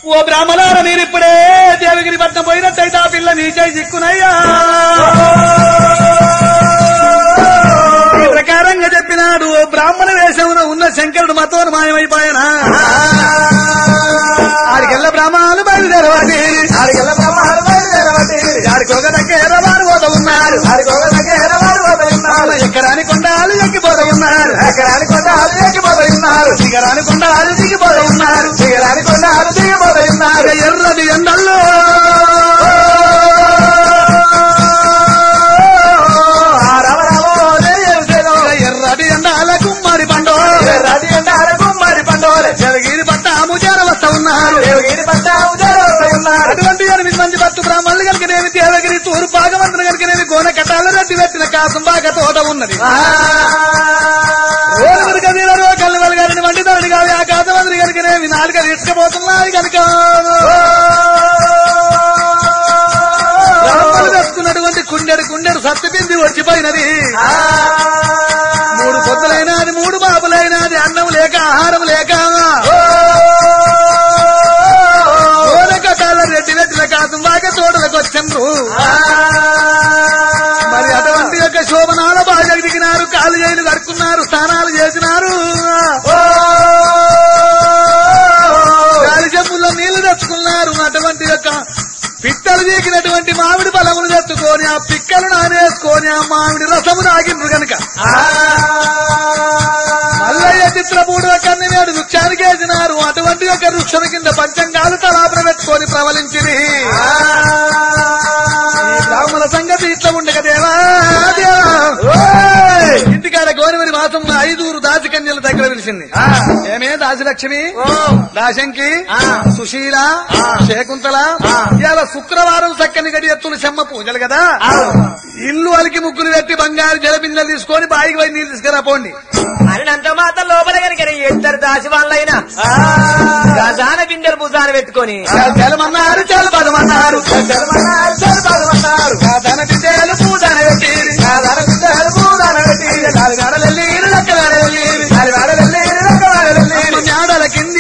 ఓ బ్రాహ్మణార మీరిప్పుడే దేవగిరి పట్నం పోయినట్టయితే ఆ పిల్ల నీచై చిక్కునయ్యా ఈ ప్రకారంగా చెప్పినాడు ఓ బ్రాహ్మణ వేషంలో ఉన్న శంకరుడు మతోను మాయమైపోయినా ఆడికెళ్ళ బ్రాహ్మణాలు బయలుదేరవాలి ఆడికెళ్ళ బ్రహ్మాలు బయలుదేరవటి ఆడికి ఒక దగ్గర వారు పోత ఉన్నారు ఆడికి ఒక దగ్గర వారు పోతున్నారు ఎక్కరాని కొండాలు ఎక్కిపోత ఉన్నారు ఎకరాని కొండ ఆలు ఎక్కిపోతున్నారు దిగరాని కొండాలు దిగిపోత ఉన్నారు దిగరాని కొండ ఆలు దిగిపోతున్నారు ఇక ఎర్రది ఎండల్లో ఆ రామ రామో దేవసేనో ఇక ఎర్రది ఎండాల కుమ్మరి పండు రాజి ఎండాల గుమ్మడి పండోలే జలగిరి పట్టాము చేరవస్తా ఉన్నారు దేవగిరి పట్ట ఉన్నారు అటువంటి ఎనిమిది మంది భక్తు బ్రాహ్మణులు కనుకనేమి దేవగిరి తూరు భాగవంతులు కనుకనేమి గోన కట్టాల రెడ్డి పెట్టిన కాసం బాగా తోట ఉన్నది ఓరుగురు కదీరో కళ్ళు వెలగాలని వంటి తోడి కాదు ఆ కాసమంత్రి కనుకనేమి నాలుక తీసుకుపోతున్నాయి కనుక బ్రాహ్మణులు తెచ్చుకున్నటువంటి కుండెడు కుండెడు సత్తిపింది వచ్చిపోయినది మూడు పొద్దులైనది మూడు బాబులైనది అన్నం లేక ఆహారం లేక గోన కట్టాల రెడ్డి పెట్టిన కాసం బాగా తోటలకు వచ్చిండ్రు మరి అటువంటి యొక్క శోభనాల బాగా దిగినారు కాలు చేయలు కడుక్కున్నారు స్నానాలు చేసినారు గాలి చెప్పుల్లో నీళ్లు తెచ్చుకున్నారు అటువంటి యొక్క పిట్టలు చీకినటువంటి మామిడి బలములు తెచ్చుకొని ఆ పిక్కలు నానేసుకొని ఆ మామిడి రసము తాగిండ్రు గనుక మల్లయ్య చిత్రపూడు కన్ని నేడు వృక్షానికి వేసినారు అటువంటి యొక్క వృక్షం కింద పంచంగాలు తలాపన పెట్టుకొని ప్రవలించింది ఈ బ్రాహ్మణ సంగతి ఇట్లా ఉండక దేవా దేవా. ఇంటికాడ గోరివరి మాసం ఐదుగురు దాసి కన్యల దగ్గర పిలిచింది ఏమే దాసిలక్ష్మి దాశంకి సుశీల శకుంతల ఇవాళ శుక్రవారం చక్కని గడి ఎత్తులు చెమ్మ పూజలు కదా ఇల్లు అలికి ముగ్గులు పెట్టి బంగారు జలబిందెలు తీసుకొని బాయికి పోయి నీళ్ళు తీసుకురా పోండి అనంత మాత లోపల కనుక ఇద్దరు దాసి వాళ్ళైనా గజాన బిందెలు భుజాన పెట్టుకొని జలమన్నారు జలపదమన్నారు కాదన బిడ్డలు పూజన పెట్టి నాలుగు ఆడలెల్లి లక్క ఆడలెల్లి జ్ఞాడల కింది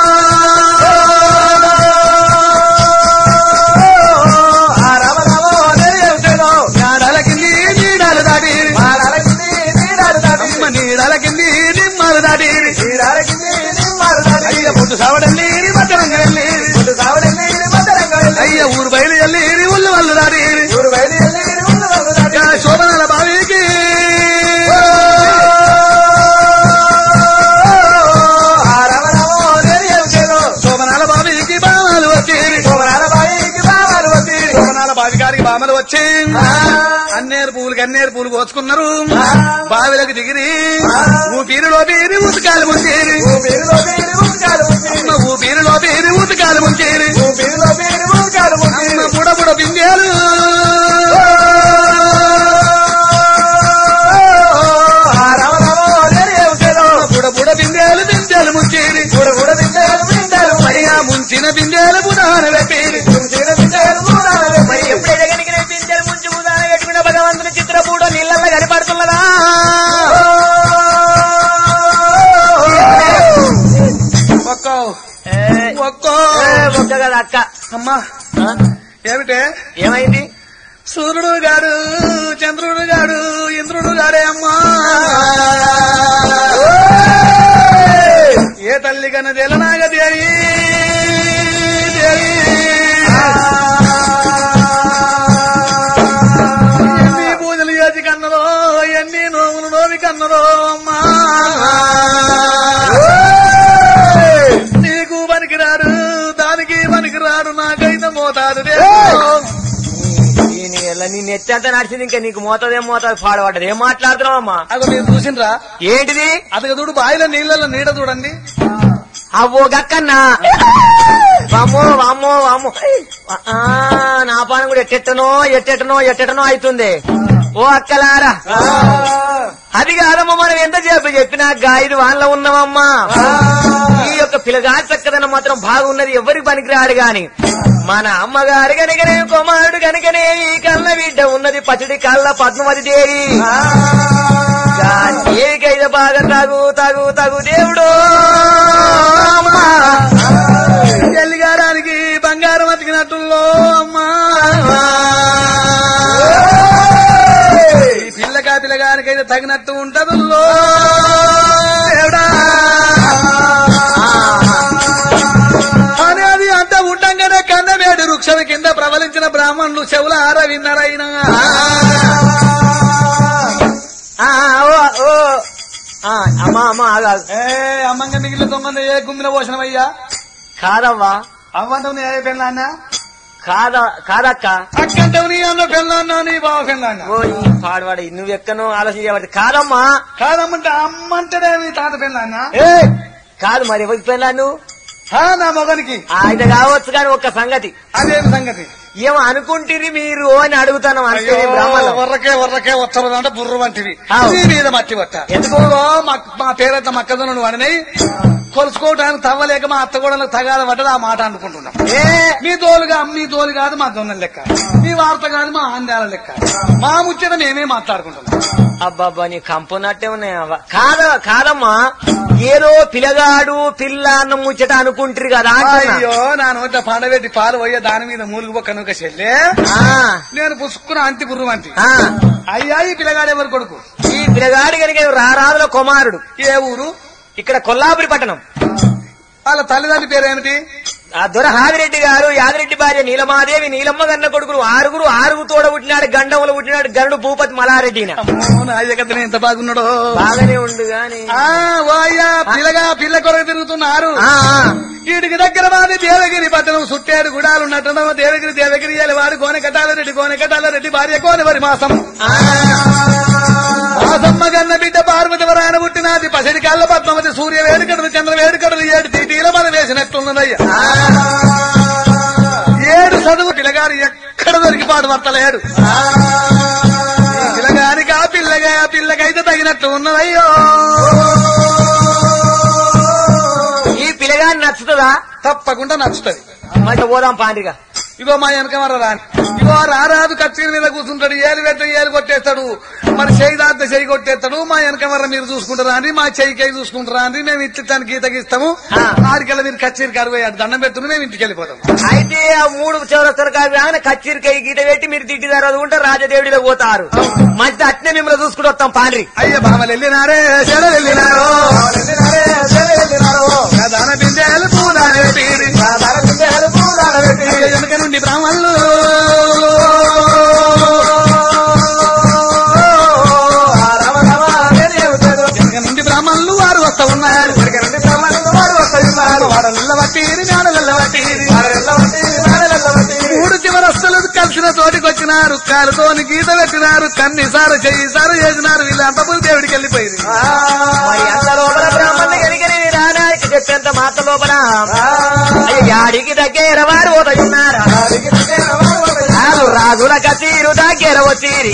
జ్ఞాడల కింది నీడలు దాటి అమ్మ నీడల కింది నిమ్మలు దాటి అయ్య పొట్టు సావడల్లి మద్దరం వెళ్ళి అయ్య ఊరు బయలు వెళ్ళి ఉల్లు వాళ్ళు దాటి శోభనాల బావికి శోభనాల బావికి బామాలు వచ్చి శోభనాల బావి గారికి బామలు వచ్చి అన్నేరు పువ్వులకి అన్నేరు పూలు కోసుకున్నారు బావిలకు దిగిరి ఊపిరిలో బీరి ఉతకాలు ముంచేరి అమ్మ ఊపిరిలో బీరి ఉతకాలు ముంచేరి అమ్మ బుడ బుడ బిందేలు బుడ బుడ బిందేలు బిందెలు ముంచేరి మరిగా ముంచిన బిందెలు బుధాన పెట్టేరి మరి ఎప్పుడైతే కనుక బిందెలు ముంచి భుజాన పెట్టుకున్న భగవంతుని చిత్రపూడ నీళ్ళల్లో కనపడుతున్నదా ఒక్కో ఏ, ఒక్కో ఏ, ఒక్క కదా అక్క అమ్మా ఆ? ఏమిటే ఏమైంది సూర్యుడు గాడు చంద్రుడు గాడు ఇంద్రుడు గాడే అమ్మా ఏ తల్లి కన్నా తెలనాగ దేవి దేవి ఎన్ని పూజలు చేసి కన్నదో ఎన్ని నోములు నోవి కన్నదో అమ్మా నీకు పనికిరాడు దానికి పనికిరాడు నాకైతే మోతాదు దేవుడు. ఈ నీ ఎలా నీ నెత్తి అంతా నడిచింది ఇంకా నీకు మోతదేం మోతాదు పాడబడ్డది ఏం మాట్లాడుతున్నావు అమ్మా అగో మీరు చూసిండ్రా ఏంటిది అతగ చూడు బావిలో నీళ్ళలో నీడ చూడండి అవ్వో గక్కన్నా వామ్మో వామ్మో వామ్మో ఆ, నా పానం కూడా ఎట్టెట్టనో ఎట్టెట్టనో ఎట్టెట్టనో అవుతుంది ఓ అక్కలారా అది కాదమ్మా మనం ఎంతసేపు చెప్పినా గాయదు వాళ్ళ ఉన్నామమ్మా ఈ యొక్క పిల్లగాడి చక్కదనం మాత్రం బాగున్నది ఎవరికి పనికిరాడు గాని మన అమ్మగారు కనుకనే కుమారుడు కనుకనే ఈ కళ్ళ బిడ్డ ఉన్నది పచ్చడి కళ్ళ పద్మవతి దేవి దేవికైతే బాగా తగు తగు తగు దేవుడు అమ్మా ఎల్లిగారాని తగినట్టుల్లో అమ్మా ఈ పిల్లకా పిల్లగానికైతే తగినట్టు ఉంటదుల్లో ఎవడా అని అది అంత ఉండంగానే కన్నమేడు వృక్షం కింద ప్రబలించిన బ్రాహ్మణులు చెవుల ఆర విన్నారైనా ఆ, ఓ ఓ ఆ, అమ్మా అమ్మా ఆగా ఏ అమ్మంగా మిగిలిన దొంగ ఏ గుమ్మిన పోషణమయ్యా కాదవ్వా అవ్వంటావు నీ ఏ పెళ్ళాన్నా కాదా కాదక్క అక్కంటావు నీ అన్న పెళ్ళాన్నా నీ బావ పెళ్ళాన్నా ఓ ఈ పాడవాడి నువ్వు ఎక్కనో ఆలోచించబట్టి కాదమ్మా కాదమ్మంటే అమ్మంటేనే నీ తాత పెళ్ళాన్నా ఏ కాదు మరి ఎవరికి పెళ్ళా నువ్వు హా, నా మొగనికి ఆయన కావచ్చు కానీ ఒక్క సంగతి అదేం సంగతి ఏమో అనుకుంటుర్రి మీరు అని అడుగుతాను అంతే అయ్యో, బ్రాహ్మణులు వర్రకే వర్రకే వచ్చరు అంటే బుర్ర వంటివి ఆవ్. నీ మీద మట్టి పట్ట ఎందుకు? ఓ, మా- మా పేరంతా మక్కదను వాడిని కొలుసుకోవడానికి తవ్వలేక మా అత్త కూడా తగాద పట్టదు ఆ మాట అనుకుంటున్నాం ఏ మీ తోలు కాదు మీ తోలు కాదు మా దొన్నల లెక్క మీ వార్త కాదు మా ఆందాల లెక్క మా ముచ్చట మేమే మాట్లాడుకుంటున్నాం అబ్బాబ్బా నీ కంపునట్టే ఉన్నాయి అవ్వ. కాద కాదమ్మా ఏదో పిల్లగాడు పిల్ల అన్న ముచ్చట అనుకుంటారు కదా అంటున్నా. అయ్యో నా నోట పండబెట్టి పాలు పోయే దాని మీద మూలుగు బొక్క నువ్వు చెల్లే ఆ, నేను పుసుకున్న అంతి బుర్రు అంతి ఆ. అయ్యా ఈ పిల్లగాడు ఎవరు కొడుకు ఈ పిల్లగాడు కనుక రారాదుల కుమారుడు ఏ ఊరు ఇక్కడ కొల్లాపురి పట్టణం వాళ్ళ తల్లిదండ్రి పేరు ఏమిటి ఆ దొర హాదిరెడ్డి గారు యాదిరెడ్డి భార్య నీలమాదేవి నీలమ్మ గన్న కొడుకులు ఆరుగురు ఆరుగు తోడ పుట్టినాడు గండములు పుట్టినాడు గరుడు భూపతి మలారెడ్డిన అమ్మో, నా అయ్యకతనే ఎంత బాగున్నాడో బాగానే ఉండు గాని ఆ ఓ అయ్యా పిల్లగా పిల్ల కొరకు తిరుగుతున్నారు ఆ, ఆ. వీటికి దగ్గర మాది దేవగిరి పట్టణం సుట్టేడు గుడాలు ఉన్నట్టు దేవగిరి దేవగిరి వాడు కోనె కట్టాల రెడ్డి కోనె కట్టాల రెడ్డి భార్య కోనె వరి మాసం ఆ. మాసమ్మ గన్న బిడ్డ పార్వతి వరాయన పుట్టినాది పసిడి కళ్ళ పద్మవతి సూర్య వేడుకడలు చంద్ర వేడుకడలు ఏడు తీటీల మన వేసినట్టున్నదయ్యా ఏడు చదువు పిల్లగారు ఎక్కడ దొరికి పాటు వర్తలేడు ఈ పిల్లగానికి ఆ పిల్లగా ఆ పిల్లకైతే తగినట్టు ఉన్నదయ్యో ఈ పిల్లగాని నచ్చుతుందా తప్పకుండా నచ్చుతుంది మరి పోదాం పాండిగా ఇగో మా వెనక మర రాని ఇగో రారాదు కచ్చీల మీద కూర్చుంటాడు ఏలు పెద్ద ఏలు కొట్టేస్తాడు మరి చేయి దాంతో చేయి కొట్టేస్తాడు మా వెనక మర మీరు చూసుకుంటారా అని మా చెయ్యి కై చూసుకుంటారా అని మేము ఇట్లిస్తాను గీత గీస్తాము ఆ. ఆడికెళ్ళ మీరు కచ్చేరి కరువయ్యాడు దండం పెట్టుకుని మేము ఇంటికి వెళ్ళిపోతాం అయితే ఆ మూడు చౌరస్తలు కాదు కచ్చిరికాయ గీత పెట్టి మీరు తిట్టి చదువుకుంటే రాజదేవుడిలో పోతారు మంచిది అట్నే మిమ్మల్ని చూసుకుంటూ వస్తాం పాండ్రి అయ్య బామలు వెళ్ళినారే చెడ వెళ్ళినారో దాన బిందెలు పూదాన పీడి అయ్య వెనుక నుండి బ్రాహ్మణులు వెనుక నుండి బ్రాహ్మణులు వారు వస్తా ఉన్నారు వాడ వెళ్ళబట్టిరి నాడ వెళ్ళబట్టిరి మూడు చివరస్తులు కలిసిన చోటికి వచ్చినారు కాలుతోని గీత పెట్టినారు కన్నిసారు చెయ్యిసారు చేసినారు వీళ్ళంతా పోయి దేవుడికి వెళ్ళిపోయింది మరి అంత లోపల బ్రాహ్మణులు ఎదిగిన రానానికి చెప్పేంత మాత లోపల అయ్య, యాడికి దగ్గర వారు ఉదయున్నారా ఆలు రాజుల కతీరు దగ్గర వచ్చీరి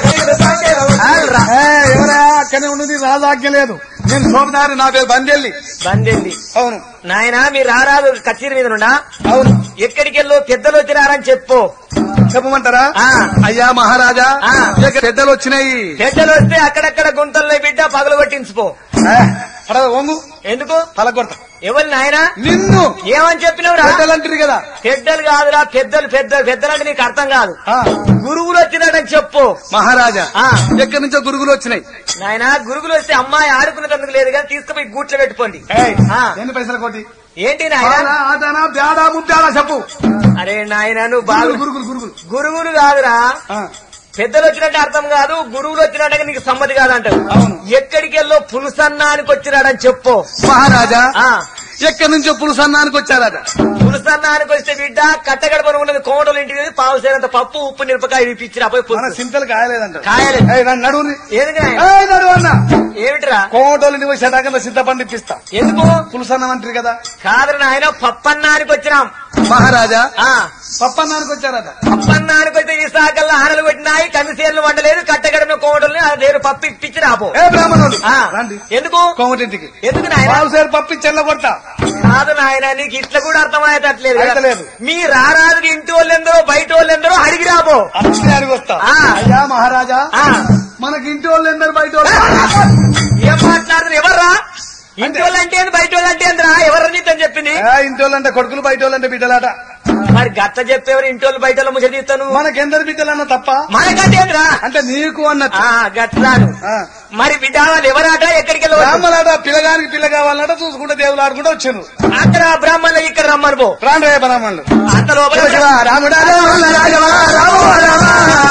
ఆలు రా- ఎవరా అక్కడే ఉన్నది రాజాజ్ఞ లేదు నేను సోమనారి నా పేరు బందెల్లి బందెల్లి అవును నాయన మీరు రారాదు కచేరి మీద నుండా అవును ఎక్కడికి వెళ్ళో పెద్దలు వచ్చినారని చెప్పు చెప్పమంటారా ఆ. అయ్యా మహారాజా ఆ. ఇక పెద్దలు వచ్చినాయి పెద్దలు వస్తే అక్కడక్కడ గుంతల్లో బిడ్డ పగలు పట్టించుకో ఆ, పడవ ఒంగు ఎందుకు పలకొడతా ఎవరు నాయన నిన్ను ఏమని చెప్పినవురా పెద్దలు అంటారు కదా పెద్దలు కాదురా పెద్దలు పెద్దలు పెద్దలు అంటే నీకు అర్థం కాదు ఆ, గురువులు వచ్చినాడని చెప్పు మహారాజా ఆ. ఎక్కడి నుంచో గురుగులు వచ్చినాయి నాయన గురుగులు వస్తే అమ్మాయి ఆడుకునేందుకు లేదు కానీ తీసుకుపోయి గూట్లో పెట్టుకోండి ఏయ్, ఆ. ఎన్ని పైసలు కొట్టి ఏంటి నాయన ఆడా, ఆటానా బ్యాడా ముద్దాడా చెప్పు అరే నాయన నువ్వు బాగా గురుగులు గురుగులు గురువులు కాదురా ఆ, పెద్దలు వచ్చినట్టు అర్థం కాదు గురువులు వచ్చినట్టు నీకు సమ్మతి కాదంటావు అవును. ఎక్కడికి వెళ్ళో పులుసన్నానికి వచ్చినాడని చెప్పు మహారాజా ఆ ఎక్కడి నుంచో పులుసన్నానికి వచ్చారట పులుసన్నానికి వస్తే బిడ్డ కట్టగడపని ఉన్నది కోమటలు ఇంటికి వెళ్ళి పావు సేనంత పప్పు ఉప్పు మిరపకాయ ఇప్పించిరా పోయి మన పులుసు సింతలు కాయలేదంట కాయలే ఏయ్, నన్ను నడువుని ఎందుకు నాయన? ఏయ్, నడువు అన్న ఏమిటిరా కోమటోళ్ళని పోయి శటాకంలో సిద్ధపండి ఇప్పిస్తా ఎందుకు పులుసన్నం అంటారు కదా కాదు నాయన పప్పన్నానికి వచ్చినాం మహారాజా ఆ పప్పన్నానికి వచ్చారట పప్పన్నానికి వస్తే ఈ సాకల్లో ఆనలు పెట్టినాయి కందిసేర్లు వండలేదు కట్టగడప కోమటల్ని ఆ దేరు పప్పు ఇప్పించి రాపో ఏ బ్రాహ్మణుడు ఆ, రండి ఎందుకు కోమటింటికి ఎందుకు నాయన పావు సేరు పప్పు చెల్ల కొడతా కాదు నాయన నీకు ఇట్లా కూడా అర్థమయ్యేటట్లేదు కదా. అయితలేదు. మీ రారాజుకి ఇంటి వాళ్ళెందరో బయట వాళ్ళెందరో అడిగి రాబో అట్లనే అడిగి వస్తా ఆ. అయ్యా మహారాజా ఆ. మనకి ఇంటి వాళ్ళు ఎందరు బయట వాళ్ళు ఏం మాట్లాడుతున్నారు ఎవర్రా ఇంటి వాళ్ళు అంటే ఏంది, బయట వాళ్ళు అంటే ఏందిరా ఎవరు నీతని చెప్పింది ఏ, ఇంటి వాళ్ళు అంటే కొడుకులు బయట వాళ్ళు అంటే బిడ్డలాట మరి గట్ట చెప్పేవారు ఇంటి వాళ్ళు బయట వాళ్ళు ముచ్చట తీస్తాను మనకెందరు బిడ్డలన్న తప్ప మనకంటేంద్రా అంటే నీకు అన్నట్టు ఆ గట్లాను ఆ. మరి బిడ్డ వాళ్ళు ఎవరాట ఎక్కడికి వెళ్ళవచ్చు బ్రాహ్మణాట పిల్లగానికి పిల్ల కావాలన్నట చూసుకుంటే దేవులు ఆడుకుంటూ వచ్చాను అక్కడ బ్రాహ్మణులు ఇక్కడ రమ్మని పో ప్రాణరాయ బ్రాహ్మణులు అంత లోపల శివ శివ రాముడా రాముల రాఘవ, రామో రామ.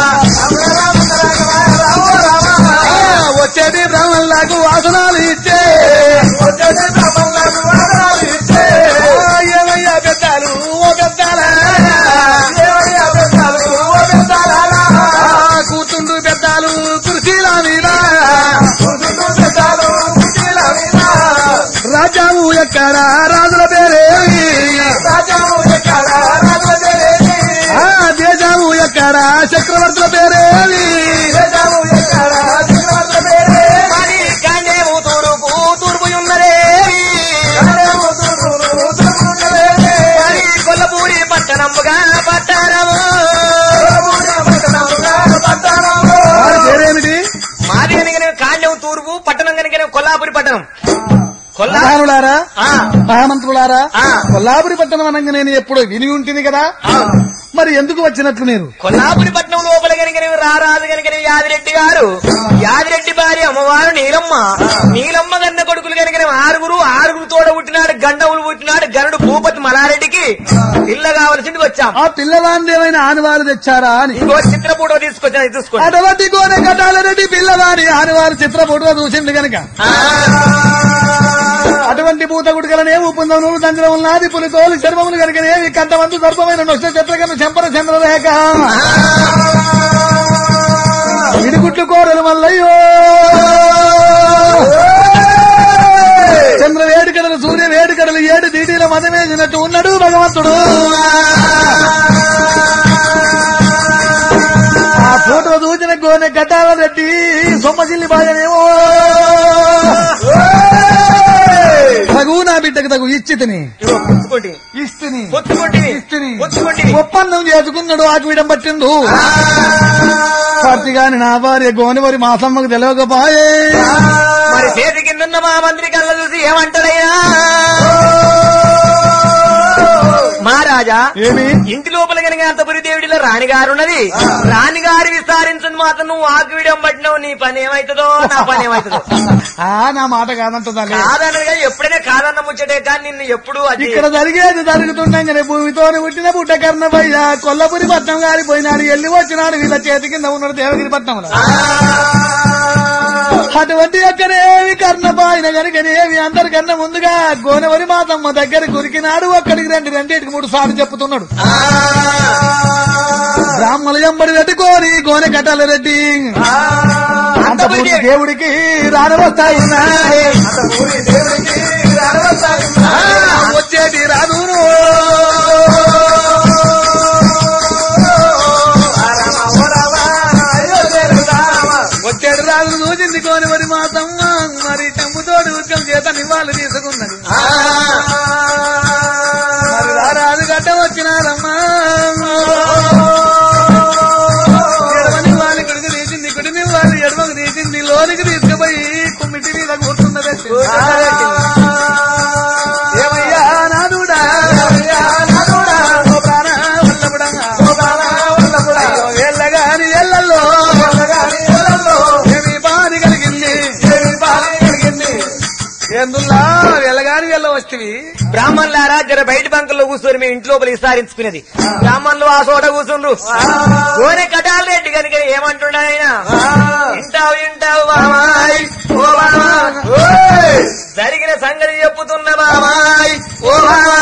ఆ, వచ్చేటి బ్రాహ్మణులకు వాసనాలు ఇచ్చే ఆ, ఏమయ్యా పెద్దాలు ఓ పెద్దాలా ఆ, కూతుండు పెద్దాలు కుర్చీల మీద రాజావు ఎక్కడ రాజుల పేరేవి ఆ దేశావు ఎక్కడ చక్రవర్తుల పేరేవి మరి కాండేము తూర్పు తూర్పు ఉన్నదే మరి కొల్లపూరి పట్టణముగా పట్టణము వారి పేరేమిటి మాది కనుక కాండేము తూర్పు పట్టణం కనుక కొల్లాపురి పట్టణం కొల్లా ప్రధానులారా ఆ, మహామంత్రులారా ఆ. కొల్లాపురి పట్టణం అనగా నేను ఎప్పుడో విని ఉంటుంది కదా ఆ. మరి ఎందుకు వచ్చినట్లు మీరు కొల్లాపురి పట్నం లోపల కనుక రారాజు కనుక యాదిరెడ్డి గారు యాదిరెడ్డి భార్య అమ్మవారు నీలమ్మ నీలమ్మ గన్న కొడుకులు కనుక ఆరుగురు ఆరుగురు తోడ పుట్టినాడు గండవులు పుట్టినాడు గనుడు భూపతి మలారెడ్డికి పిల్ల కావలసింది వచ్చాం ఆ పిల్లవాడిని ఏమైనా ఆనవారు తెచ్చారా అని ఇంకో చిత్ర ఫోటో తీసుకొచ్చా ఇది చూసుకోండి అటువంటి కోన కటాలరెడ్డి పిల్లవాడి ఆనవారు చిత్రపూటగా చూసింది కనుక అటువంటి పూత గుడికలనే ఊపుందం నువ్వు దంజనం నాది పులి తోలు చర్మములు కనుకనేవి కంటమందు సర్పమైన నొష్ట చిత్రకన్న చెంపర చంద్రరేఖ ఇడిగుట్లు కోరలు మల్లయ్యో చంద్ర వేడుకడలు సూర్య వేడుకడలు ఏడు దీటీల మదమేసినట్టు ఉన్నాడు భగవంతుడు ఆ ఫోటో చూసిన గోనె గడ్డాల రెడ్డి సొమ్మసిల్లి బాగానేమో తగు నా బిడ్డకు తగు ఇచ్చితిని ఇదిగో పుచ్చుకోండి ఇస్తిని పుచ్చుకోండి ఇస్తిని పుచ్చుకోండి ఒప్పందం చేసుకున్నాడు ఆకువిడం పట్టిండు పర్తిగాని నా భార్య గోనివరి మాసమ్మకు తెలియకపోయే మరి చేతి కింద మా మంత్రి కళ్ళ చూసి ఏమంటారయ్యా మహారాజా ఏమి ఇంటి లోపల కనుక అంతపురి దేవుడిలో రాణిగారు ఉన్నది రాణిగారు విస్తారించని మాత్రం నువ్వు ఆకువిడం పట్టినావు నీ పని ఏమైతుందో నా పని ఏమైతుందో ఆ నా మాట కాదంటుందండి కాదనగా ఎప్పుడైనా కాదన్న ముచ్చటే కానీ నిన్ను ఎప్పుడు అది ఇక్కడ జరిగేది జరుగుతుండగానే భూమితోని పుట్టిన పుట్ట కర్ణపయ్య కొల్లపురి పట్నం గారిపోయినాడు వెళ్ళి వచ్చినాడు వీళ్ళ చేతి కింద ఉన్నాడు దేవగిరి పట్నంలో అటువంటి యొక్కనేవి కర్ణపాయిన గనుకనేవి అందరికన్నా ముందుగా గోనవరి మాతమ్మ దగ్గర కురికినాడు ఒక్కడికి రెండు రెండింటికి మూడు సార్లు చెప్పుతున్నాడు బ్రాహ్మణ ఎంబడి పెట్టుకోని గోనె కట్టాల రెడ్డి అంతపురి దేవుడికి రానవస్తాయి వచ్చేటి రాదును వచ్చేటి రాదు చూసింది కోని మరి మాతమ్మ మరి చెంబుతోటి ఉద్యమం చేత నివాళి తీసుకున్నది మరి రారాజు గడ్డ వచ్చినారమ్మా ఎడమని వాని కుడికి తీసింది కుడిని వాని ఎడమకు తీసింది లోనికి తీసుకుపోయి కుమ్మిటి మీద కూర్చున్నది ఏమయ్యా నాదుడా ఓ ప్రాణ వల్లపుడా. అయ్యో ఎల్లగాని ఎల్లల్లో ఏమి బాధ కలిగింది ఎందుల్లా వెళ్ళగాని వెళ్ళ వస్తేవి బ్రాహ్మణులారా జర బయట బంకుల్లో కూర్చొని మీ ఇంటి లోపల విస్తారించుకునేది బ్రాహ్మణులు ఆ చోట కూర్చుండ్రు గోనె కటాల రెడ్డి కనుక ఏమంటున్నా ఆయన వింటావు వింటావు బామాయ్ ఓ బామా జరిగిన సంగతి చెప్పుతున్న బామాయ్ ఓ బామా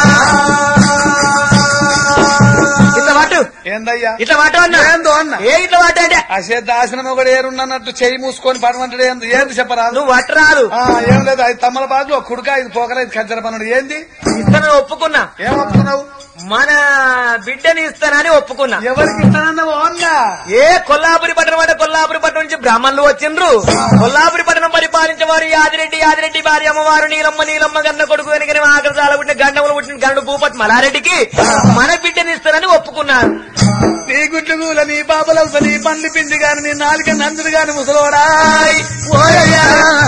ఇట్లా పట్టు ఏందయ్యా ఇట్లా పట్టు అన్న ఏందో అన్న ఏ ఇట్లా పట్టు అంటే అసేద్ద ఆసనం ఒకటి ఏరున్నట్టు చెయ్యి మూసుకొని పడమంటాడు ఏంది ఏంది చెప్పరాదు నువ్వు పట్టరాదు ఆ, ఏం లేదు ఐదు తమ్మల బాగులు కుడుక ఐదు పోకల ఐదు కంచర పనుడు ఏంది ఇతను ఒప్పుకున్నా ఏమవుతున్నావు మన బిడ్డ బిడ్డని ఇస్తానని ఒప్పుకున్నా ఎవరికి ఇస్తానన్నావు అన్నా ఏ కొల్లాపురి పట్టణం అంటే కొల్లాపురి పట్టణం నుంచి బ్రాహ్మణులు వచ్చిండ్రు కొల్లాపురి పట్టణం పరిపాలించేవారు యాదిరెడ్డి యాదిరెడ్డి భార్య అమ్మవారు నీలమ్మ నీలమ్మ గన్న కొడుకు వెనుకని ఆకృతాల పుట్టిన గండములు పుట్టిన గండు భూపతి మలారెడ్డికి మన బిడ్డని ఇస్తానని ఒప్పుకున్నారు నీ గుడ్లు కూల నీ పాపలవుత నీ పండ్లు పిండి గాని నీ నాలుక నందుడు గాని ముసలోడాయ్ ఓయయ్యా.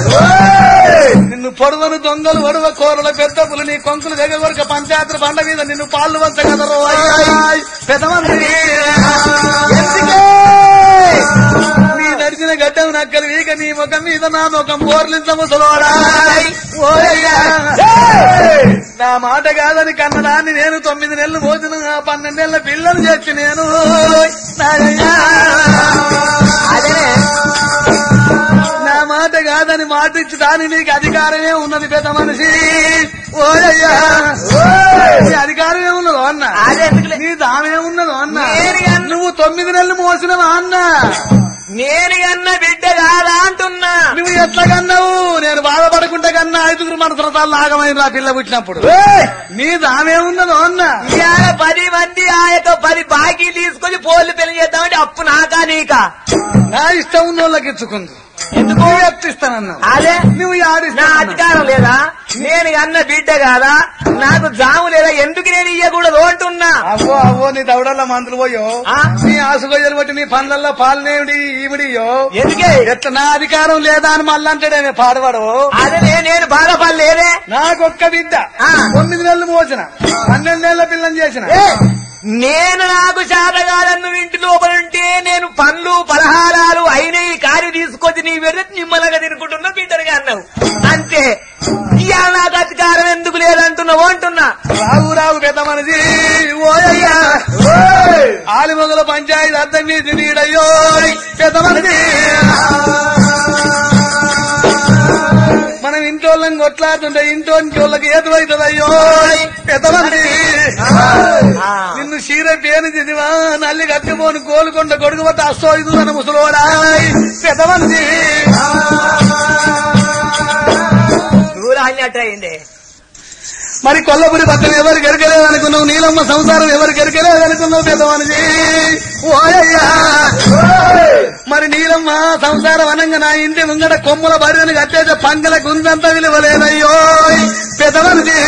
నిన్ను పొడవను దొంగలు ఒడవ కోరల పెద్దపులు నీ కొంకులు దగ్గర వరకు పంచాయతీ బండ మీద నిన్ను పాలు వంచ కదరు పెదమంది ఎందుకే? నీ నడిచిన గడ్డం నక్కలు వీక నీ ముఖం మీద నా ముఖం బోర్లించ ముసలోడాయ్ ఓయయ్యా. నా మాట కాదని కన్నదాన్ని నేను తొమ్మిది నెలలు మోసిన ఆ పన్నెండు నెలల పిల్లలు చేసి నేను నాయనా. అదే నా మాట కాదని మాట ఇచ్చి దాని నీకు అధికారమే ఉన్నది పెద్ద మనిషి ఓయయ్యా నీ అధికారమే ఉన్నదో అన్న అదే ఎందుకులే నీ దామే ఉన్నదో అన్న నేను కన్నా- నువ్వు తొమ్మిది నెలలు మోసినవా అన్న నేను కన్న బిడ్డ కాదా అంటున్నా నువ్వు ఎట్లా కన్నావు నేను బాధపడకుండా కన్నా ఐదుగురు మనసులతాలు లాగమైన ఆ పిల్ల పుట్టినప్పుడు నీ దామే ఉన్నదో అన్న ఇవాళ పది మంది ఆ యొక్క పది బాకీ తీసుకొని పోలు పెళ్లి చేద్దామంటే అప్పు నాకా నీకా నా ఇష్టం ఉన్న వాళ్ళకి ఇచ్చుకుంది ఎందుకు నువ్వు ఎత్తిస్తానన్నావు అదే నువ్వు నా ఆడిస్తా అధికారం లేదా నేను అన్న బిడ్డ కాదా నాకు జాము లేదా ఎందుకు నేను ఇయ్యకూడదు అంటున్నా అవ్వో అవ్వో నీ దవడల్లో మందులు పోయో ఆ? నీ ఆసుగొయ్యలు బట్టి నీ పనులలో పాలనేమిడి ఈవిడియో ఎందుకే ఎట్లా నా అధికారం లేదా అని మళ్ళీ అంటాడే పాడవాడు అదే నే- నేను బాధపడలేదే నాకొక్క బిడ్డ ఆ. తొమ్మిది నెలలు మోసిన పన్నెండు నెలల పిల్లని చేసిన ఏ, నేను నాకు చేతగాలను నువ్వు ఇంటి లోపల ఉంటే నేను పండ్లు పలహారాలు అయినవి కారి తీసుకొచ్చి నీ వెళ్తే నిమ్మలంగా తినుకుంటున్నా బిడ్డరుగా అన్నావు అంతే ఇవాళ నాకు అధికారం ఎందుకు లేదంటున్నావు అంటున్నా రావు రావు పెద్ద మనిషి ఓయ్యా ఆలిమొగల పంచాయతీ అర్థం చేసి నీడయ్యో పెద్ద మనిషి మనం ఇంటోళ్ళం కొట్లాడుతుంటే ఇంటోనికి వాళ్ళకి ఏదువైతుంది అయ్యో పెద్ద మనిషి ఆ. నిన్ను చీర పేరు చదివా నల్లి కట్టుకోని కోలుకొండ కొడుకు పట్ట అస్తో ఇది మన ముసలోడా పెద్ద మనిషి దూరం అన్నట్టు అయింది మరి కొల్లపురి పట్టణం ఎవరు గెరకలేదు అనుకున్నావు నీలమ్మ సంసారం ఎవరు గెరకలేదు అనుకున్నావు పెద్దవానిది ఓయయ్యా మరి నీలమ్మ సంసారం అనంగా నా ఇంటి ముంగట కొమ్ముల బర్రెని కట్టేసే పంగల గుంజంత విలువలేదయ్యో పెద్దవానిది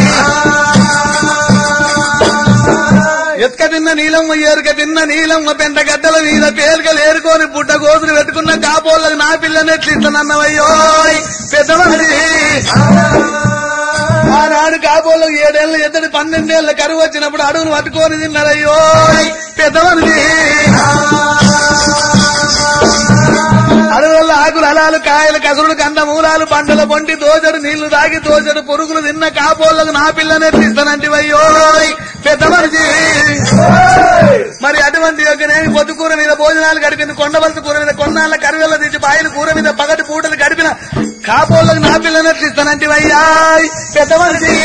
ఎత్క తిన్న నీలమ్మ ఏరుక తిన్న నీలమ్మ పెంట గడ్డల మీద పేరుకలు ఏరుకొని బుడ్డ గోసులు పెట్టుకున్న కాపోళ్ళకు నా పిల్లని ఎట్లిస్తానన్నవయ్యో పెద్దవానిది ఆనాడు కాబోలు ఏడేళ్ల ఎద్దడి పన్నెండేళ్ల కరువు వచ్చినప్పుడు అడుగును పట్టుకొని తిన్నారయ్యో పెద్దవనిది అడవుల ఆకులు అలాలు కాయలు కసురుడు కంద మూలాలు పంటల పొంటి దోచడు నీళ్లు తాగి దోచడు పురుగులు తిన్న కాపోళ్లకు నా పిల్లని ఎట్లిస్తానంటివయ్యో పెద్ద మనిషి మరి అటువంటి యొక్కనేమి పొద్దు కూర మీద భోజనాలు గడిపింది కొండబలత కూర మీద కొన్నాళ్ళ కరివెల్ల తీసి బాయిల కూర మీద పగటి పూటలు గడిపిన కాపోళ్ళకు నా పిల్లని ఎట్లిస్తానంటివయ్యా పెద్ద మనిషి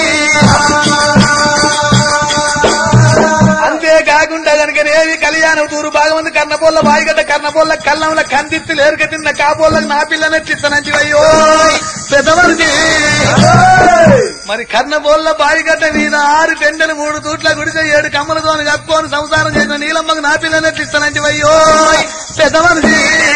అంతేకాకుండా కనుకనేవి కళ్యాణం తూరు భాగమంది కన్నపోళ్ళ బాయిగడ్డ కన్నపోళ్ళ కల్లంల కందిత్తులు ఏరుక తిన్న కాపోళ్ళకు నా పిల్లని ఎట్లిస్తానంటివయ్యో పెద్ద మనిషి మరి కర్ణబోళ్ళ బాయిగడ్డ మీద ఆరు పెండలు మూడు తూట్ల గుడిసె ఏడు కమ్మలతో కప్పుకొని సంసారం చేసిన నీలమ్మకు నా పిల్లని ఎట్లిస్తానంటివయ్యో పెద్ద మనిషి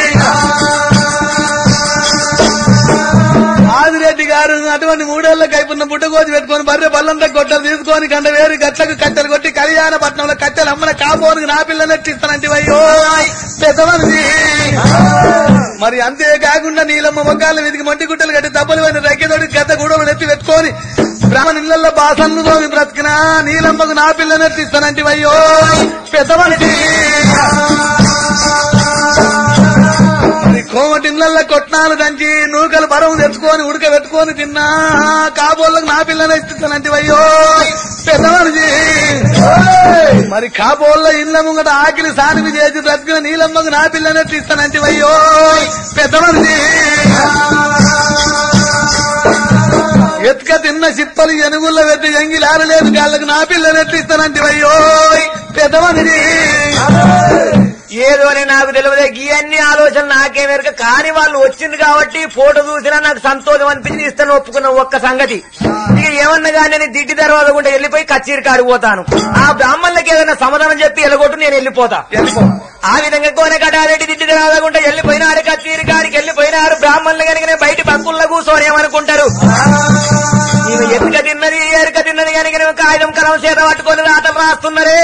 ఆదిరెడ్డి గారు అటువంటి మూడేళ్ల కైపున్న బుట్టగోజు పెట్టుకొని బర్రె బల్లంతా గొడ్డలు తీసుకొని కండ వేరు గట్లకు కట్టెలు కొట్టి కళ్యాణ పట్నంలో కట్టెలు అమ్మన కాపోనికి నా పిల్లని ఎట్టిస్తానంటివయ్యో పెద్ద మనిషి మరి అంతేకాకుండా నీలమ్మ మొగ్గాలు వెతికి మంటి గుట్టలు కట్టి దెబ్బలు పోయిన రెక్కెతోటి గద్ద గూడలు ఎత్తి పెట్టుకొని బ్రాహ్మణ ఇళ్లలో బాసన్లు తోమి బ్రతికిన నీలమ్మకు నా పిల్లని ఎట్టిస్తానంటివయ్యో పెద్ద మనిషి మరి కోమటిళ్ళల్లో కొట్నాలు దంచి నూకలు బరం తెచ్చుకొని ఉడకబెట్టుకొని తిన్నా కాబోళ్ళకు నా పిల్లని ఇస్తానంటివయ్యో పెద్ద మనిషి మరి కాబోళ్ళ ఇళ్ళ ముంగట ఆకిలి సానివి చేసి బ్రతికిన నీలమ్మకు నా పిల్లని ఇస్తానంటివయ్యో పెద్ద మనిషి ఎత్క తిన్న చిప్పలు ఎనుగుల్లో పెట్టి ఎంగిలారలేదు గాళ్ళకు నా పిల్లని ఎట్లిస్తానంటివయ్యో పెద్ద మనిషి ఏదో అని నాకు తెలియదు ఈ అన్ని ఆలోచనలు నాకే మేరకు కానీ వాళ్ళు వచ్చింది కాబట్టి ఫోటో చూసినా నాకు సంతోషం అనిపించింది ఇస్తాను ఒప్పుకున్న ఒక్క సంగతి ఇక ఏమన్నా కానీ నేను దిడ్డి తర్వాత కూడా వెళ్ళిపోయి కచ్చీరి కాడికి పోతాను ఆ బ్రాహ్మణులకి ఏదైనా సమాధానం చెప్పి ఎలగొట్టు నేను వెళ్ళిపోతా వెళ్ళిపో ఆ విధంగా కోన కటారెడ్డి దిడ్డి రాకుండా వెళ్ళిపోయినారు కచ్చీరి కాడికి వెళ్ళిపోయినారు బ్రాహ్మణులు కనుక నేను బయట పక్కుల్లో కూర్చొని ఏమనుకుంటారు ఈమె ఎరుక తిన్నది ఎరుక తిన్నది కనుక నేను కాగితం కలం చేత పట్టుకొని రాతలు రాస్తున్నారే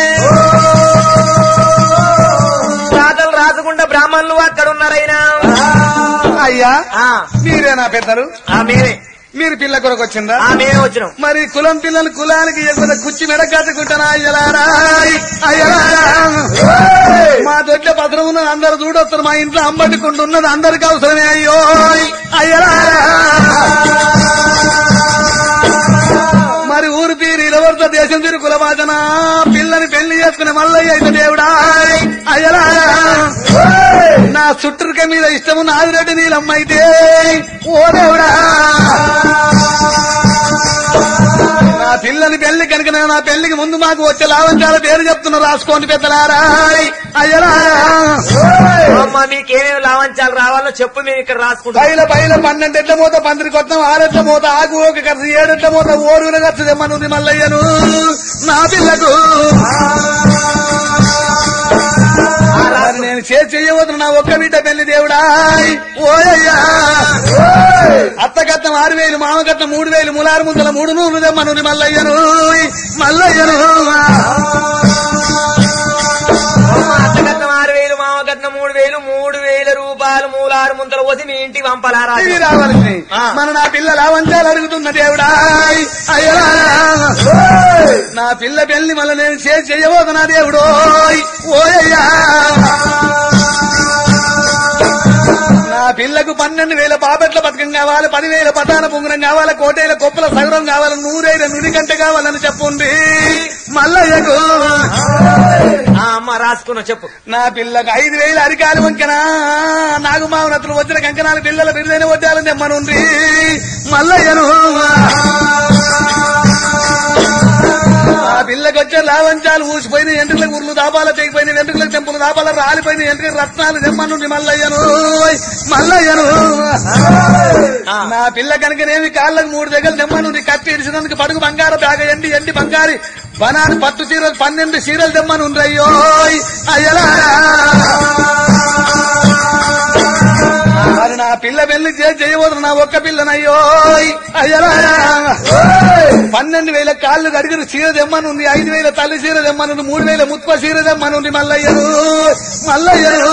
రాతలు రాసుకుంటా బ్రాహ్మణులు అక్కడ ఉన్నారైనా అయ్యా ఆ, మీరేనా పెద్దలు ఆ మేమే మీరు పిల్ల కొరకు వచ్చిందా ఆ మేమే వచ్చినాం మరి కులం పిల్లలు కులానికి ఎగువ కుచ్చి మెడ కట్టుకుంటారా అయ్యలారా అయ్యలారా మా దొడ్ల భద్రం ఉన్నది అందరు చూడొస్తారు మా ఇంట్లో అంబటికుండు ఉన్నది అందరికి అవసరమే అయ్యో అయ్యలారా మరి ఊరు తీరు ఇలవర్త దేశం తీరు కులవాదన పిల్లని పెళ్లి చేసుకునే మల్లయ్య అయితే దేవుడా అయ్యలారా నా చుట్టూరుక మీద ఇష్టము నాదిరెడ్డి నీలమ్మ అయితే ఓ దేవుడా నా పిల్లని పెళ్లి కనుక నేను నా పెళ్లికి ముందు మాకు వచ్చే లావంచాల పేరు చెప్తున్నా రాసుకోండి పెద్దలారా అయ్యలారా అమ్మ మీకేమేమి లావంచాలు రావాలో చెప్పు మేము ఇక్కడ రాసుకుంటాం పైల పైల పన్నెండు ఎట్ల మూత పందిరి కొత్తం ఆరెట్ల మూత ఆకు ఒక ఖర్చు ఏడెట్ల మూత ఓరున ఖర్చు తెమ్మనుంది మల్లయ్యను నా పిల్లకు మరి నేను చేసి చెయ్యవద్దు నా ఒక్క బిడ్డ పెళ్లి దేవుడా ఓయ్యా అత్తగత్తం ఆరు వేలు మామగత్తం మూడు వేలు ములారు ముందల మూడు నూరు తెమ్మనుంది మల్లయ్యను మల్లయ్యను అమ్మ అత్తగత్నం ఆరు వేలు మామగత్నం మూడు వేలు మూడు వేల రూపాయలు మూలారు ముంతలు పోసి మీ ఇంటికి పంపాలారా ఇది రావాల్సింది ఆ. మన నా పిల్లల వంచాలు అడుగుతున్న దేవుడా అయ్యా నా పిల్ల పెళ్లి మళ్ళీ నేను చేసి చెయ్యబోదు నా దేవుడు ఓయ్యా నా పిల్లకు పన్నెండు వేల పాపెట్ల పథకం కావాలి పదివేల పతాన పొంగరం కావాలి కోటేల కొప్పుల సగరం కావాలి నూరేల నుడి గంట కావాలని చెప్పుంది మల్లయ్యకు ఆ, అమ్మ రాసుకున్నావు చెప్పు నా పిల్లకు ఐదు వేలు అరికాలు వంకనా నాగు మావనతులు వచ్చిన కంకణాలు పిల్లల బిరుదైన వడ్డాలని తెమ్మనుంది మల్లయ్యను ఆ పిల్లకి వచ్చే లావంచాలు ఊసిపోయిన ఎంట్రులకు ఉర్లు దాపాల తెగిపోయిన వెంట్రుకలకు తెంపులు దాపాల రాలిపోయిన ఎంట్రుక రత్నాలు తెమ్మనుంది మల్లయ్యను మల్లయ్యను ఆ. నా పిల్ల కనుకనేమి కాళ్ళకు మూడు దగ్గర తెమ్మనుంది కత్తి ఇరిసినందుకు పడుగు బంగారు బ్యాగ ఎండి ఎండి బంగారి బనాని పట్టు చీరలు పన్నెండు చీరలు తెమ్మనుండ్రి అయ్యో అయ్యలా మరి నా పిల్ల పెళ్లి చేసి చేయబోతున్నా నా ఒక్క పిల్లనయ్యో అయ్యలా పన్నెండు వేల కాళ్ళు గడిగిన చీర తెమ్మనుంది ఐదు వేల తల్లి చీర తెమ్మనుంది మూడు వేల ముత్ప చీర తెమ్మనుంది మల్లయ్యను మల్లయ్యను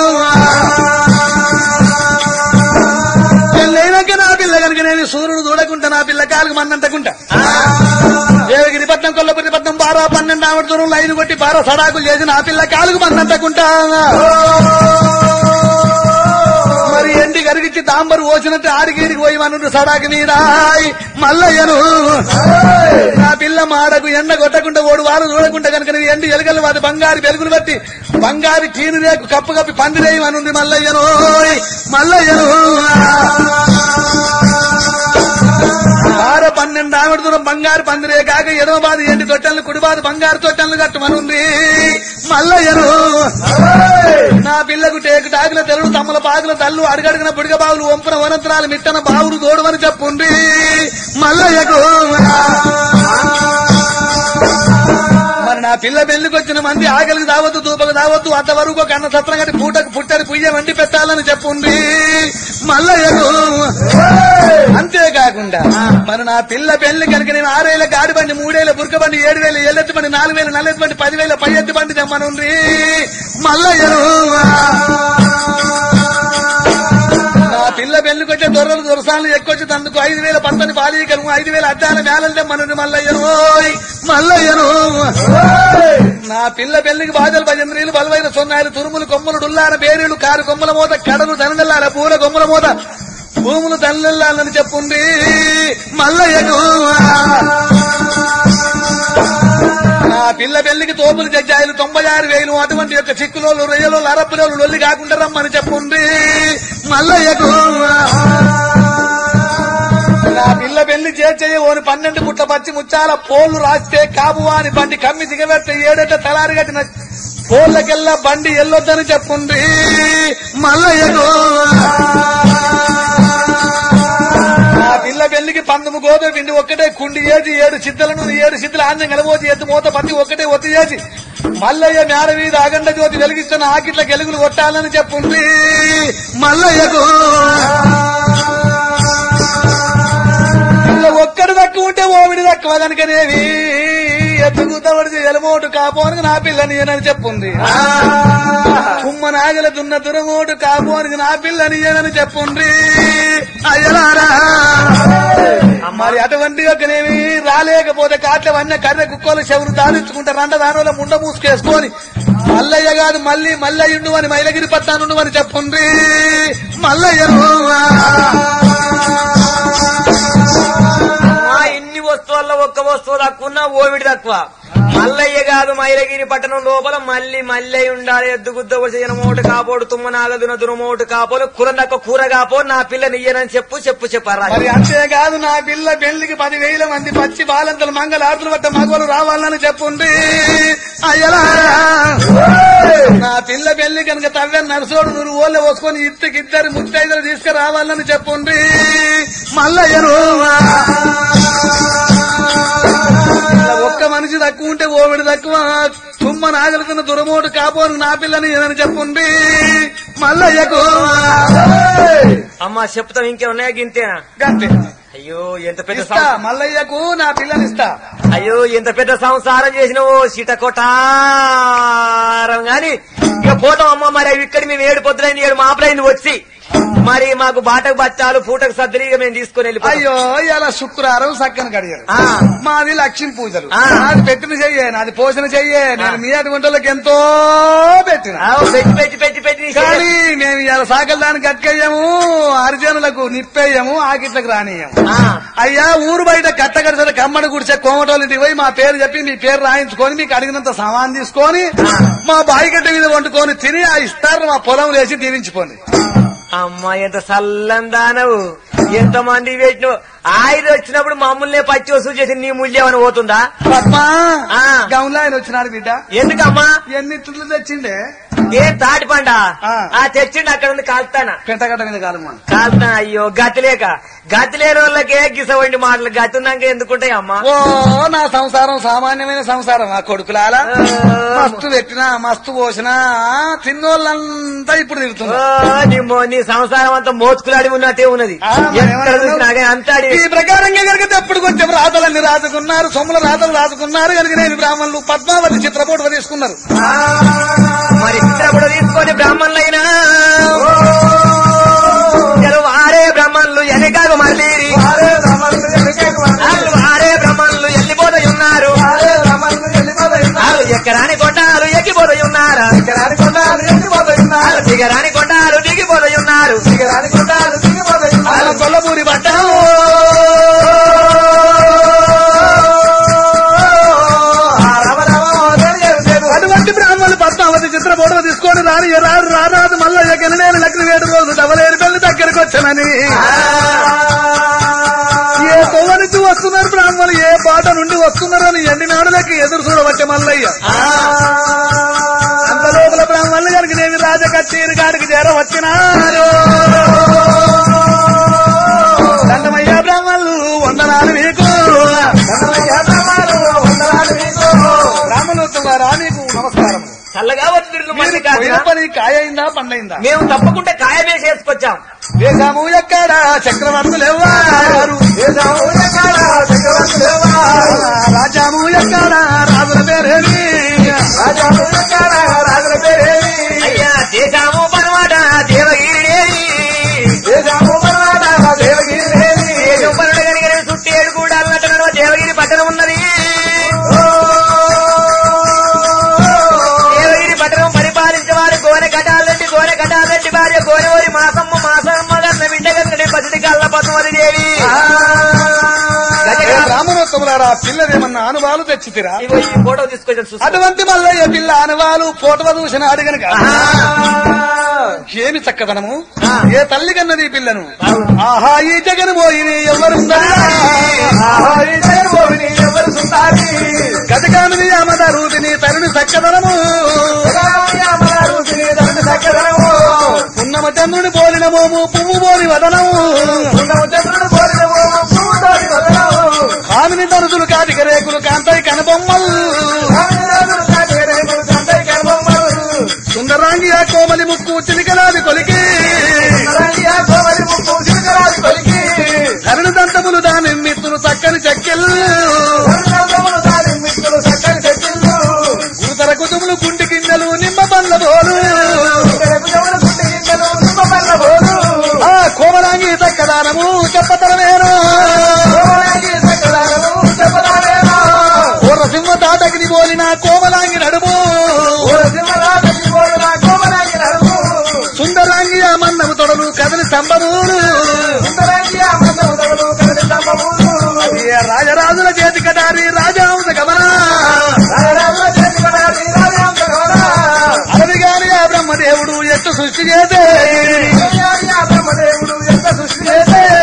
పెళ్ళైనాక నా పిల్ల కనుక నేను సూర్యుడు చూడకుంటా నా పిల్ల కాలుకు మన్నంతకుంటా దేవగిరి పట్నం కొల్లపురి పట్నం బారా పన్నెండు ఆవిడ దూరం లైన్ కొట్టి బారా సడాకులు చేసి నా పిల్ల కాలుకు మన్నంతకుంటా మరి ఎండి కరిగిచ్చి దాంబరు పోసినట్టు ఆడిగీడికి పోయి మనుడు సడాకి మీద మల్లయ్యను నా పిల్ల మాడకు ఎండ కొట్టకుండా ఓడు వారు చూడకుండా కనుక నేను ఎండి ఎలుగలు వాటి బంగారు వెలుగులు బట్టి బంగారు కీను రేకు కప్పు కప్పి పందిరేయి మనుంది మల్లయ్యను మల్లయ్యను ఆర పన్నెండు ఆవిడ దూరం బంగారు పందిరే కాక ఎడమ బాధ ఎండి తొట్టెలను కుడి బాధ బంగారు తొట్టెలను కట్టమనుంది మల్లయ్యను నా పిల్లకు టేకు టాకుల తెరుడు తమ్మల పాకుల తల్లు అడుగడుగున బుడిగ బావులు వంపున వనంతరాలు మిట్టన బావులు తోడుమని చెప్పుండి మల్లయ్యకు మరి నా పిల్ల పెళ్లికి వచ్చిన మంది ఆకలికి దావద్దు దూపకు దావద్దు అంతవరకు ఒక అన్న సత్రం కట్టి పూటకు పుట్టని పుయ్య వండి పెట్టాలని చెప్పుండి మల్లయ్యకు అంతేకాకుండా మరి నా పిల్ల పెళ్లి కనుక నేను ఆరేళ్ల గాడి బండి మూడేళ్ల బురక బండి ఏడు వేల ఏళ్ళెత్తి బండి నాలుగు వేల నల్లెత్తి బండి పదివేల పై ఎత్తి బండి తెమ్మనుంది మల్లయ్యను నా పిల్ల పెళ్లికి వచ్చే దొరలు దొరసాలను ఎక్కువచ్చి తందుకు ఐదు వేల పత్తని బాలీకలు ఐదు వేల అద్దాల మేళలు తెమ్మనుంది మల్లయ్యను ఓయ్ మల్లయ్యను నా పిల్ల పెళ్లికి బాధలు భజంద్రీలు బలవైన సొన్నాయిలు తురుములు కొమ్ములు డుల్లార బేరీలు కారు కొమ్మల మూత కడలు తనదల్లాల పూల కొమ్మల మూత భూములు తల్లెల్లాలని చెప్పుంది మల్లయ్యకు నా పిల్ల పెళ్లికి తోపులు జడ్జాయిలు తొంభై ఆరు వేలు అటువంటి యొక్క చిక్కులోలు రొయ్యలు అరప్పులోలు లొల్లి కాకుండా రమ్మని చెప్పుంది మల్లయ్యకు నా పిల్ల పెళ్లి చేర్చేయ ఓని పన్నెండు పుట్ల పచ్చి ముచ్చాల పోలు రాస్తే కాబు అని బండి కమ్మి దిగబెడితే ఏడెట్ట తలారి కట్టిన కోళ్ళకెల్లా బండి ఎల్లొద్దని చెప్పుండ్రి మల్లయ్యకు ఆ పిల్ల పెళ్లికి పందుము గోధుమ పిండి ఒక్కటే కుండి ఏది ఏడు సిద్ధలను ఏడు సిద్ధులు ఆందం కలబోచి ఎత్తు మూత పత్తి ఒక్కటే ఒత్తి చేసి మల్లయ్య మేడ మీద అగండ జ్యోతి వెలిగిస్తున్న ఆకిట్ల గెలుగులు కొట్టాలని చెప్పుండ్రి మల్లయ్యకు ఇలా ఒక్కడు తక్కువ ఉంటే ఓవిడి తక్కువ కనుకనేవి ఎత్తుకుతవడి ఎలమోటు కాపోనికి నా పిల్లని అని చెప్పుంది కుమ్మ నాగల దున్న దురమోటు కాపోనికి నా పిల్లని అని చెప్పుండ్రి అయ్యలారా మరి అటువంటి యొక్కనేమి రాలేకపోతే కాట్లవన్న కర్రె కుక్కలు చెవులు దారించుకుంటే రండ దానివల్ల ముండ మూసుకేసుకొని మల్లయ్య కాదు మళ్ళీ మల్లయ్యుండు అని మైలగిరి పట్టానుండు అని చెప్పుండ్రి మల్లయ్యను ఆ ఇన్ని వస్తువుల్లో ఒక్క వస్తువు తక్కువ ఓవిడి తక్కువ మల్లయ్య కాదు మైలగిరి పట్టణం లోపల మళ్ళీ మల్లయ్య ఉండాలి ఎద్దు గుద్ద చేయన మోటు కాపోడు తుమ్మ నాగదున దురమోటు కాపోలు కూర నక్క కూర కాపో నా పిల్లని ఇయ్యనని చెప్పు చెప్పు చెప్పారా మరి అంతేకాదు నా పిల్ల పెళ్లికి పదివేల మంది పచ్చి బాలంతలు మంగళార్తులు పట్ట మగవాళ్ళు రావాలని చెప్పుండ్రి అయ్యలారా నా పిల్ల పెళ్లి కనుక తవ్వే నరసోడు నువ్వు ఓళ్ళ పోసుకొని ఇద్దరికి ఇద్దరు ముత్తైదులు తీసుకురావాలని చెప్పుండ్రి మల్లయ్యను ఇలా ఒక్క మనిషి తక్కువ ఉంటే ఓవిడి తక్కువ తుమ్మ నాగలుకున్న దురమోడు కాపోను నా పిల్లని అని చెప్పుండ్రి మల్లయ్యకు అమ్మా చెప్తాం ఇంకేమున్నాయా గింతేనా గంతే అయ్యో ఎంత పెద్ద ఇస్తా సం- మల్లయ్యకు నా పిల్లని ఇస్తా అయ్యో ఎంత పెద్ద సంసారం చేసినవో సీటకొటారం గాని ఇక పోతాం అమ్మ మరి అవి ఇక్కడ మేము ఏడు పొద్దులైంది ఏడు మాపలైంది వచ్చి మరి మాకు బాటకు బచ్చాలు పూటకు సర్దులు ఇక మేము తీసుకొని వెళ్ళిపోతాం అయ్యో ఇలా శుక్రవారం సక్కన కడిగారు ఆ, మాది లక్ష్మీ పూజలు ఆ. నాది పెట్టిన చెయ్యే నాది పోషణ చెయ్యే నేను మీ అటువంటి వాళ్ళకి ఎంతో పెట్టిన ఆ, పెట్టి పెట్టి పెట్టి పెట్టి నీ కానీ మేము ఇలా సాకల దానికి కట్టుకెయ్యము హరిజనులకు నిప్పేయము ఆకిట్లకు రానియము ఆ, అయ్యా ఊరు బయట కట్టగడిసే కమ్మడి గుడిసే కోమటోళ్ళింటికి పోయి మా పేరు చెప్పి మీ పేరు రాయించుకొని మీకు అడిగినంత సామాన్ తీసుకొని మా బాయిగడ్డ మీద వండుకొని తిని ఆ ఇస్తారు మా పొలం వేసి దీవించుకోండి అమ్మా ఎంత సల్లందానవు ఎంత మంది పెట్టినవు ఆయన వచ్చినప్పుడు మమ్మల్ని పచ్చి వసూలు చేసి నీ మూల్యమని పోతుందా పద్మా ఆ. గౌన్లో ఆయన వచ్చినాడు బిడ్డ ఎందుకమ్మా ఎన్ని ఇట్లు తెచ్చిండే ఏ తాటి పండ ఆ. ఆ తెచ్చిండి అక్కడ ఉంది కాల్తానా పెంటగడ్డ మీద కాలమ్మా కాల్తా అయ్యో గతి లేక గతి లేని వాళ్ళకే గిసవండి మాటలు గతి ఉన్నాక ఎందుకుంటాయి అమ్మా ఓ నా సంసారం సామాన్యమైన సంసారం ఆ కొడుకులాల ఆ. మస్తు పెట్టినా మస్తు పోసినా తిన్నోళ్ళంతా ఇప్పుడు ఓ, తిరుగుతున్నారు నీ మో- నీ సంసారం అంతా మోతుకులాడి ఉన్నట్టే ఉన్నది ఆ, మరి ఎక్కడ ఏమన్నా చూసినా కానీ అంతా అడిగి- ఈ ప్రకారంగా కనుక ఎప్పుడు కొంచెం రాతలన్నీ రాసుకున్నారు సొమ్ముల రాతలు రాసుకున్నారు కనుక నేను బ్రాహ్మణులు పద్మావతి చిత్రపోటు తీసుకున్నారు మరి చిత్రపట తీసుకొని బ్రాహ్మణులైనా వారే బ్రాహ్మణులు ఎనకాకు మళ్ళీ వాళ్ళు వారే బ్రాహ్మణులు వెళ్ళిపోతాయి ఉన్నారు వాళ్ళు ఎక్కరాని కొండాలు ఎక్కిపోతాయి ఉన్నారు వాళ్ళు దిగరాని కొండాలు దిగిపోతాయి ఉన్నారు ఆయన కొల్లపూరి బట్ట అటువంటి బ్రాహ్మణులు పద్మావతి చిత్రపోటు తీసుకొని రాని రారు రారాదు మళ్ళీ నేను లగ్న వేడు రోజు డబలేరు పెళ్లి దగ్గరకు వచ్చానని ఏ తొవ్వ నుంచి వస్తున్నారు బ్రాహ్మణులు ఏ బాట నుండి వస్తున్నారు అని ఎండి నాడులకి ఎదురు చూడబట్టే మల్లయ్య అంత లోపల బ్రాహ్మణులు గారికి దేవి రాజ కచేరి గారికి చేర వచ్చినారు దండమయ్య బ్రాహ్మణులు వందనాలు మీకు బ్రాహ్మణోత్తమారా మీకు నమస్కారం చల్లగా వచ్చి తిరుగు మీరు మంది కాదు పోయిన పని కాయ అయిందా పండైందా మేము తప్పకుండా కాయమే చేసుకొచ్చాం దేశము ఎక్కడ చక్రవర్తులు ఎవ్వారు రాజ్యము ఎక్కడ రాజుల పేరేమి అయ్యా దేశాము పరమాట దేవగిరి దేశం పరుడు కనుక చుట్టూ ఏడు కూడా అన్నట్టు దేవగిరి పట్టణం ఉన్నది దేవగిరి పట్టణం పరిపాలించే వారు గోనె కటాలంటి గోనె కటాలంటి భార్య గోనెవరి మాసమ్మ మాసమ్మ గన్న బిడ్డ కనుక పసిడి కళ్ళ పద్మది దేవి ఏ బ్రాహ్మణోత్తములారా పిల్లదేమన్నా అనుభవాలు తెచ్చితిరా ఇగో ఈ ఫోటో తీసుకొచ్చాను చూసుకో. అటువంటి మల్లయ్య పిల్ల అనుభవాలు ఫోటో చూసిన అడిగనక ఏమి చక్కదనము ఏ తల్లి కన్నది ఈ పిల్లను ఆహా ఈ జగన్ పోయి ఎవరు గతకామిని అమద రూపిని తరుని చక్కదనము మోము పువ్వు పోని వదనము ఉండవు చంద్రుడు కోరినవు పువ్వుతోటి వదలవు కామిని దరుదులు కాటిక రేకులు కాంతాయి కనబొమ్మలు రామరాజులు కాటిక రేకులు కంటై కనుబొమ్మలు సుందరాంగి ఆ కోమలి ముక్కు చిలికలాది కొలికి రంగియా కోమలి ముక్కు చిలుకరాజు కొలికి కరుణ దంతములు దాని మిత్రులు చక్కని చెక్కెలు కరుణాకములు దాని మిత్రులు చక్కని చెట్టిల్లు గురుతర కుతుములు గుండి గింజలు నిమ్మ పండ్ల బోలు ఇక్కడకు ఎవరు గుండె గింజలు నిమ్మపల్ల బోలు ఆ కోమలాంగి చక్కదానము చెప్పతరమేను కోమలాంగి చక్కదానము చెప్పదానేనా పూర్వ సింహ తాటకిని పోలిన కోమలాంగి నడుము ఓ సింహరాజు బోలు నా కోమలాంగి నడుము సుందరాంగి ఆ మన్నము తొడలు కదలి స్తంభములు సుందరంగియా మందము తగలు కరడి స్తంభములు అది రాజరాజుల చేతి కటారి రాజహంస గమన రాజరాజుల చేతికడాలి రాజాంశ గౌడ అడవి గాని ఆ బ్రహ్మదేవుడు ఎట్టు సృష్టి చేతే బ్రహ్మదేవుడు ఎంత సృష్టి చేస్తే